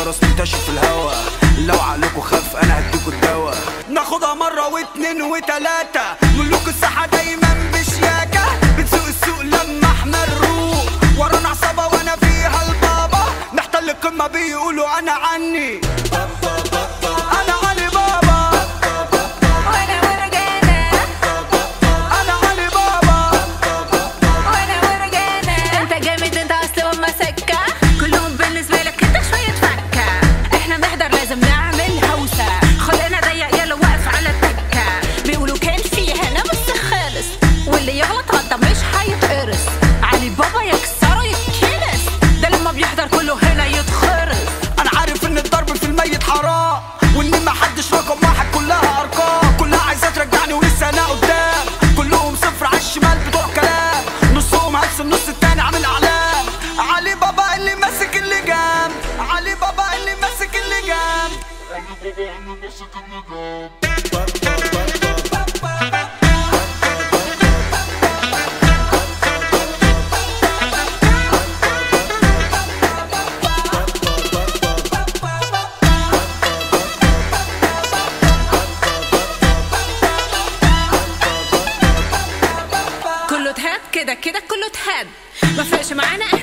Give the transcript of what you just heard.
جرس منتشر في الهوا لو عقلكوا خف انا هديكوا الدوا ناخدها مرة واتنين وتلاتة ملوك الساحة دايما بشياكة بنسوق السوق لما احنا نروق ورانا عصابة وانا فيها البابا نحتل القمة بيقولوا انا عني انا علي بابا وانا ورجانا انا علي بابا وانا ورجانا انت جامد انت اصل وما سكه كلهم بالنسبه لك انت شويه فكه احنا بنحضر لازم نعمل هوسه خلقنا ضيق يلا واقف على التكه بيقولوا كان في هنا بس خالص واللي يغلط غلطه مش هيتقرص علي بابا يكسره يتكنس ده لما بيحضر كله هنا يتخرس انا عارف ان الضرب في الميت حرام وان ما حدش رقم واحد كلها ارقام كلها عايزه ترجعني ولسه انا قدام كلهم صفر على الشمال بتوع كلام نصهم هلس النص التاني عامل اعلام علي بابا اللي ماسك اللجام علي بابا اللي ماسك اللجام كله اتهد كده كده كله اتهد ما فرقش معانا